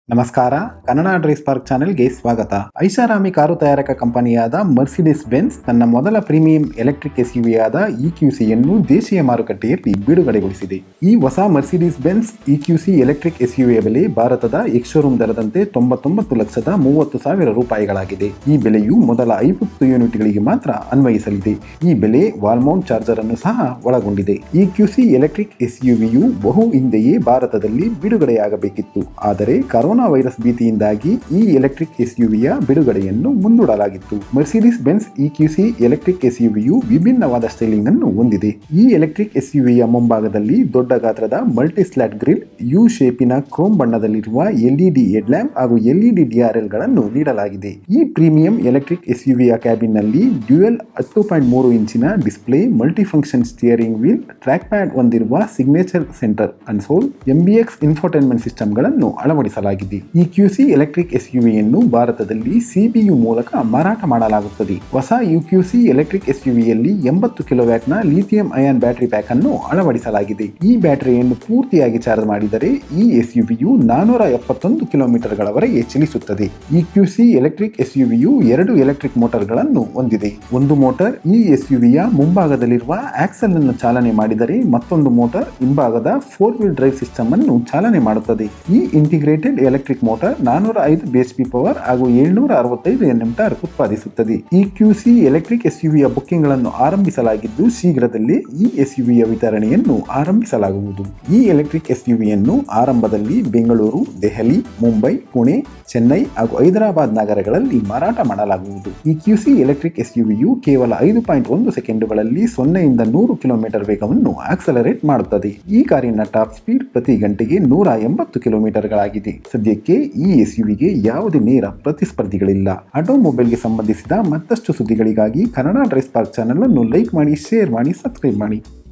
ನಮಸ್ಕಾರ Kannada dries park ಚಾನೆಲ್ಗೆ ಸ್ವಾಗತ ಐಷಾರಾಮಿ ಕಾರು ತಯಾರಕ ಕಂಪನಿಯಾದ ಮರ್ಸಿಡಿಸ್ ಬೆನ್ಸ್ ತನ್ನ ಮೊದಲ ಪ್ರೀಮಿಯಂ ಎಲೆಕ್ಟ್ರಿಕ್ ಎಸ್ಯುವಿಯಾದ ಇಕ್ಯೂಸಿಯನ್ನು ದೇಶೀಯ ಮಾರುಕಟ್ಟೆಯಲ್ಲಿ ಬಿಡುಗಡೆಗೊಳಿಸಿದೆ ಈ ಹೊಸ ಮರ್ಸಿಡಿಸ್ ಬೆನ್ಸ್ ಇಕ್ಯೂಸಿ ಎಲೆಕ್ಟ್ರಿಕ್ ಎಸ್ಯುವಿಯ ಬೆಲೆ ಭಾರತದ ಎಕ್ಸ್ಶೋರೂಮ್ ದರದಂತೆ ತೊಂಬತ್ತೊಂಬತ್ತು ಲಕ್ಷದ ಮೂವತ್ತು ಸಾವಿರ ರೂಪಾಯಿಗಳಾಗಿದೆ ಈ ಬೆಲೆಯು ಮೊದಲ ಐವತ್ತು ಯೂನಿಟ್ಗಳಿಗೆ ಮಾತ್ರ ಅನ್ವಯಿಸಲಿದೆ ಈ ಬೆಲೆ ವಾಲ್ಮೌಂಟ್ ಚಾರ್ಜರ್ ಅನ್ನು ಸಹ ಒಳಗೊಂಡಿದೆ ಈ ಕ್ಯೂಸಿ ಎಲೆಕ್ಟ್ರಿಕ್ ಎಸ್ಯುವಿಯು ಬಹು ಹಿಂದೆಯೇ ಭಾರತದಲ್ಲಿ ಬಿಡುಗಡೆಯಾಗಬೇಕಿತ್ತು ಆದರೆ ಕರೋನಾ ವೈರಸ್ ಭೀತಿಯಿಂದಾಗಿ ಈ ಎಲೆಕ್ಟ್ರಿಕ್ ಎಸ್ಯುವಿಯ ಬಿಡುಗಡೆಯನ್ನು ಮುಂದೂಡಲಾಗಿತ್ತು Mercedes Benz EQC electric ಎಸ್ಯುವಿಯು ವಿಭಿನ್ನವಾದ ಸ್ಟೈಲಿಂಗ್ ಅನ್ನು ಹೊಂದಿದೆ ಈ ಎಲೆಕ್ಟ್ರಿಕ್ ಎಸ್ಯುವಿಯ ಮುಂಭಾಗದಲ್ಲಿ ದೊಡ್ಡ ಗಾತ್ರದ ಮಲ್ಟಿ ಸ್ಲಾಟ್ ಗ್ರಿಲ್ ಯು ಶೇಪಿನ ಕ್ರೋಮ್ ಬಣ್ಣದಲ್ಲಿರುವ ಎಲ್ಇಡಿ ಹೆಡ್ ಲ್ಯಾಂಪ್ ಹಾಗೂ ಎಲ್ಇಡಿ ಡಿಆರ್ಎಲ್ ಗಳನ್ನು ನೀಡಲಾಗಿದೆ ಈ ಪ್ರೀಮಿಯಂ ಎಲೆಕ್ಟ್ರಿಕ್ ಎಸ್ಯುವಿಯ ಕ್ಯಾಬಿನ್ ನಲ್ಲಿ ಡ್ಯೂಯಲ್ ಹತ್ತು ಪಾಯಿಂಟ್ ಮೂರು ಇಂಚಿನ display multi function steering wheel track pad ಹೊಂದಿರುವ signature centre console MBX infotainment ಸಿಸ್ಟಮ್ಗಳನ್ನು ಅಳವಡಿಸಲಾಗಿದೆ ಈ ಕ್ಯೂಸಿ ಎಲೆಕ್ಟ್ರಿಕ್ ಎಸ್ಯುವಿಯನ್ನು ಭಾರತದಲ್ಲಿ ಸಿಬಿಯು ಮೂಲಕ ಮಾರಾಟ ಮಾಡಲಾಗುತ್ತದೆ ಹೊಸ ಯುಕ್ಯೂಸಿ ಎಲೆಕ್ಟ್ರಿಕ್ ಎಸ್ಯುವಿಯಲ್ಲಿ ಎಂಬತ್ತು ಕಿಲೋವ್ಯಾಟ್ನ ಲಿಥಿಯಂ ಅಯಾನ್ ಬ್ಯಾಟರಿ ಪ್ಯಾಕ್ ಅನ್ನು ಅಳವಡಿಸಲಾಗಿದೆ ಈ ಬ್ಯಾಟರಿಯನ್ನು ಪೂರ್ತಿಯಾಗಿ ಚಾರ್ಜ್ ಮಾಡಿದರೆ ಈ ಎಸ್ಯುವಿಯು ನಾನೂರ ಎಪ್ಪತ್ತೊಂದು ಕಿಲೋಮೀಟರ್ಗಳವರೆಗೆ ಚಲಿಸುತ್ತದೆ ಈ ಕ್ಯೂಸಿ ಎಲೆಕ್ಟ್ರಿಕ್ ಎಸ್ಯುವಿಯು ಎರಡು ಎಲೆಕ್ಟ್ರಿಕ್ ಮೋಟಾರ್ಗಳನ್ನು ಹೊಂದಿದೆ ಒಂದು ಮೋಟಾರ್ ಈ ಎಸ್ಯುವಿಯ ಮುಂಭಾಗದಲ್ಲಿರುವ ಆಕ್ಸಲ್ ಅನ್ನು ಚಾಲನೆ ಮಾಡಿದರೆ ಮತ್ತೊಂದು ಮೋಟಾರ್ ಹಿಂಭಾಗದ ಫೋರ್ ವೀಲ್ ಡ್ರೈವ್ ಸಿಸ್ಟಮ್ ಅನ್ನು ಚಾಲನೆ ಮಾಡುತ್ತದೆ ಈ ಇಂಟಿಗ್ರೇಟೆಡ್ ಎಲೆಕ್ಟ್ರಿಕ್ ಮೋಟಾರ್ ನಾನೂರ ಐದು ಬಿಎಚ್ಪಿ ಪವರ್ ಹಾಗೂ ಏಳ್ನೂರ ಅರವತ್ತೈದು ಎನ್ಎಂ ಟಾರ್ಕ್ ಉತ್ಪಾದಿಸುತ್ತದೆ ಈ ಕ್ಯೂಸಿ ಎಲೆಕ್ಟ್ರಿಕ್ ಎಸ್ಯುವಿಯ ಬುಕ್ಕಿಂಗ್ ಗಳನ್ನು ಆರಂಭಿಸಲಾಗಿದ್ದು ಶೀಘ್ರದಲ್ಲೇ ಈ ಎಸ್ಯುವಿಯ ವಿತರಣೆಯನ್ನು ಆರಂಭಿಸಲಾಗುವುದು ಈ ಎಲೆಕ್ಟ್ರಿಕ್ ಎಸ್ಯುವಿಯನ್ನು ಆರಂಭದಲ್ಲಿ ಬೆಂಗಳೂರು ದೆಹಲಿ ಮುಂಬೈ ಪುಣೆ ಚೆನ್ನೈ ಹಾಗೂ ಹೈದರಾಬಾದ್ ನಗರಗಳಲ್ಲಿ ಮಾರಾಟ ಮಾಡಲಾಗುವುದು ಈ ಕ್ಯೂಸಿ ಎಲೆಕ್ಟ್ರಿಕ್ ಎಸ್ಯುವಿಯು ಕೇವಲ ಐದು ಪಾಯಿಂಟ್ ಒಂದು ಸೆಕೆಂಡುಗಳಲ್ಲಿ ಸೊನ್ನೆಯಿಂದ ನೂರು ಕಿಲೋಮೀಟರ್ ವೇಗವನ್ನು ಆಕ್ಸಲರೇಟ್ ಮಾಡುತ್ತದೆ ಈ ಕಾರಿನ ಟಾಪ್ ಸ್ಪೀಡ್ ಪ್ರತಿ ಗಂಟೆಗೆ ನೂರ ಎಂಬತ್ತು ಕಿಲೋಮೀಟರ್ಗಳಾಗಿದೆ ಸದ್ಯಕ್ಕೆ ಈ ಎಸ್ಯುವಿಗೆ ಯಾವುದೇ ನೇರ ಪ್ರತಿಸ್ಪರ್ಧಿಗಳಿಲ್ಲ ಆಟೋಮೊಬೈಲ್ಗೆ ಸಂಬಂಧಿಸಿದ ಮತ್ತಷ್ಟು ಸುದ್ದಿಗಳಿಗಾಗಿ ಕನ್ನಡ ಡ್ರೈಸ್ ಪಾರ್ಕ್ ಚಾನಲ್ ಅನ್ನು ಲೈಕ್ ಮಾಡಿ ಶೇರ್ ಮಾಡಿ ಸಬ್ಸ್ಕ್ರೈಬ್ ಮಾಡಿ